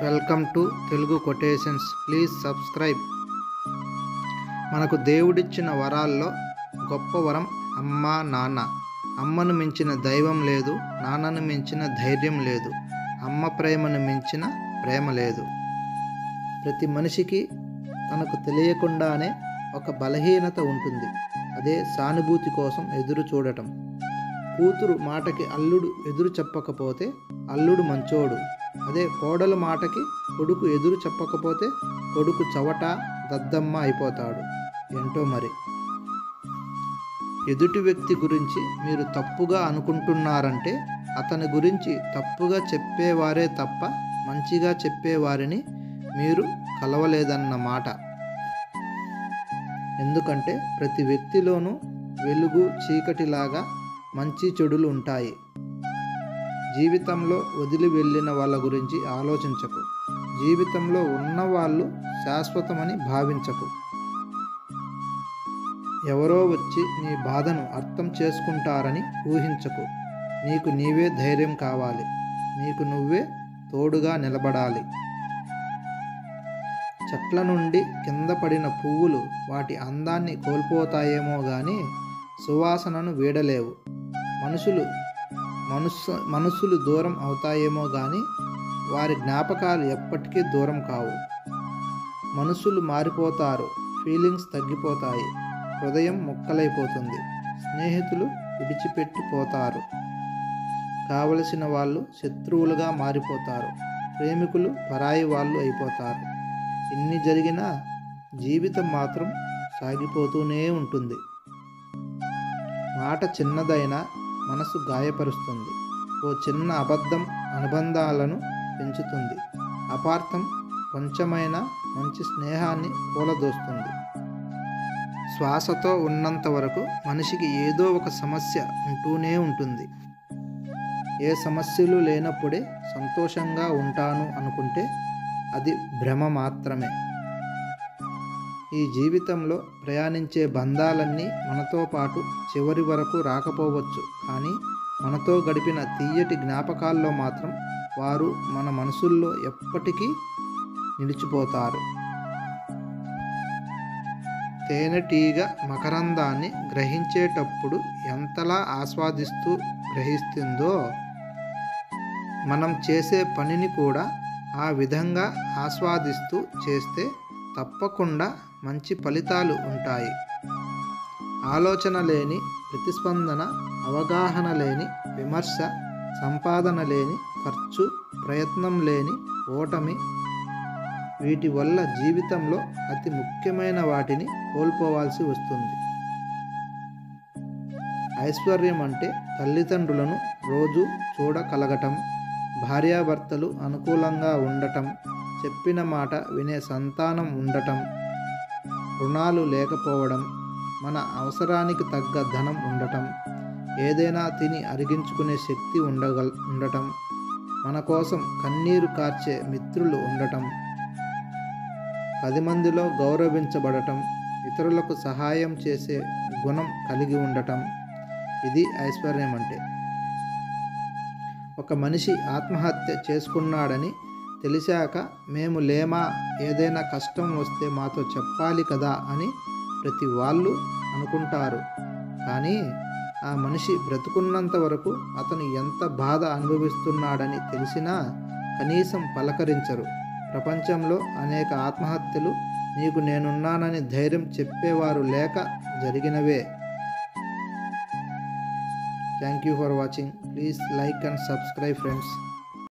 welcome to Telugu quotations please subscribe మనకు దేవుడిచ్చిన వరాల్లో గొప్ప వరం అమ్మ నాన్న అమ్మను మించిన దైవం లేదు నాన్నను మించిన ధైర్యం లేదు అమ్మ ప్రేమను మించిన ప్రేమ లేదు ప్రతి మనిషికి తనకు తెలియకుండానే ఒక బలహీనత ఉంటుంది అదే సానుభూతి కోసం ఎదురు చూడటం కూతురు మాటకి అల్లుడు ఎదురు చెప్పకపోతే అల్లుడు మంచోడు అదే కోడలు మాటకి కొడుకు ఎదురు చెప్పకపోతే కొడుకు చవట దద్దమ్మ అయిపోతాడు ఏంటో మరి ఎదుటి వ్యక్తి గురించి మీరు తప్పుగా అనుకుంటున్నారంటే అతని గురించి తప్పుగా చెప్పేవారే తప్ప మంచిగా చెప్పేవారిని మీరు కలవలేదన్నమాట ఎందుకంటే ప్రతి వ్యక్తిలోనూ వెలుగు చీకటిలాగా మంచి చెడులు ఉంటాయి జీవితంలో వదిలి వెళ్ళిన వాళ్ళ గురించి ఆలోచించకు జీవితంలో ఉన్నవాళ్ళు శాశ్వతమని భావించకు ఎవరో వచ్చి నీ బాధను అర్థం చేసుకుంటారని ఊహించకు నీకు నీవే ధైర్యం కావాలి నీకు నువ్వే తోడుగా నిలబడాలి చెట్ల నుండి కింద పడిన పువ్వులు వాటి అందాన్ని కోల్పోతాయేమో కానీ సువాసనను వీడలేవు మనుషులు మనస్సు మనసులు దూరం అవుతాయేమో కానీ వారి జ్ఞాపకాలు ఎప్పటికీ దూరం కావు మనుషులు మారిపోతారు ఫీలింగ్స్ తగ్గిపోతాయి హృదయం ముక్కలైపోతుంది స్నేహితులు విడిచిపెట్టిపోతారు కావలసిన వాళ్ళు శత్రువులుగా మారిపోతారు ప్రేమికులు పరాయి వాళ్ళు అయిపోతారు ఇన్ని జరిగినా జీవితం మాత్రం సాగిపోతూనే ఉంటుంది మాట చిన్నదైనా మనసు గాయపరుస్తుంది ఓ చిన్న అబద్ధం అనుబంధాలను పెంచుతుంది అపార్థం కొంచెమైనా మంచి స్నేహాన్ని కూలదోస్తుంది శ్వాసతో ఉన్నంత వరకు మనిషికి ఏదో ఒక సమస్య ఉంటూనే ఉంటుంది ఏ సమస్యలు లేనప్పుడే సంతోషంగా ఉంటాను అనుకుంటే అది భ్రమ మాత్రమే ఈ జీవితంలో ప్రయాణించే బంధాలన్నీ మనతో పాటు చివరి వరకు రాకపోవచ్చు కానీ మనతో గడిపిన తీయటి జ్ఞాపకాల్లో మాత్రం వారు మన మనసుల్లో ఎప్పటికీ నిలిచిపోతారు తేనెటీగ మకరందాన్ని గ్రహించేటప్పుడు ఎంతలా ఆస్వాదిస్తూ గ్రహిస్తుందో మనం చేసే పనిని కూడా ఆ విధంగా ఆస్వాదిస్తూ చేస్తే తప్పకుండా మంచి ఫలితాలు ఉంటాయి ఆలోచన లేని ప్రతిస్పందన అవగాహన లేని విమర్శ సంపాదన లేని ఖర్చు ప్రయత్నం లేని ఓటమి వీటి వల్ల జీవితంలో అతి ముఖ్యమైన వాటిని కోల్పోవాల్సి వస్తుంది ఐశ్వర్యం అంటే తల్లిదండ్రులను రోజు చూడకలగటం భార్యాభర్తలు అనుకూలంగా ఉండటం చెప్పిన మాట వినే సంతానం ఉండటం రుణాలు లేకపోవడం మన అవసరానికి తగ్గ ధనం ఉండటం ఏదైనా తిని అరిగించుకునే శక్తి ఉండగల్ ఉండటం మన కోసం కన్నీరు కార్చే మిత్రులు ఉండటం పది మందిలో గౌరవించబడటం ఇతరులకు సహాయం చేసే గుణం కలిగి ఉండటం ఇది ఐశ్వర్యం అంటే ఒక మనిషి ఆత్మహత్య చేసుకున్నాడని తెలిసాక మేము లేమా ఏదైనా కష్టం వస్తే మాతో చెప్పాలి కదా అని ప్రతి వాళ్ళు అనుకుంటారు కానీ ఆ మనిషి బ్రతుకున్నంత వరకు అతను ఎంత బాధ అనుభవిస్తున్నాడని తెలిసినా కనీసం పలకరించరు ప్రపంచంలో అనేక ఆత్మహత్యలు నీకు నేనున్నానని ధైర్యం చెప్పేవారు లేక జరిగినవే thank you for watching please like and subscribe friends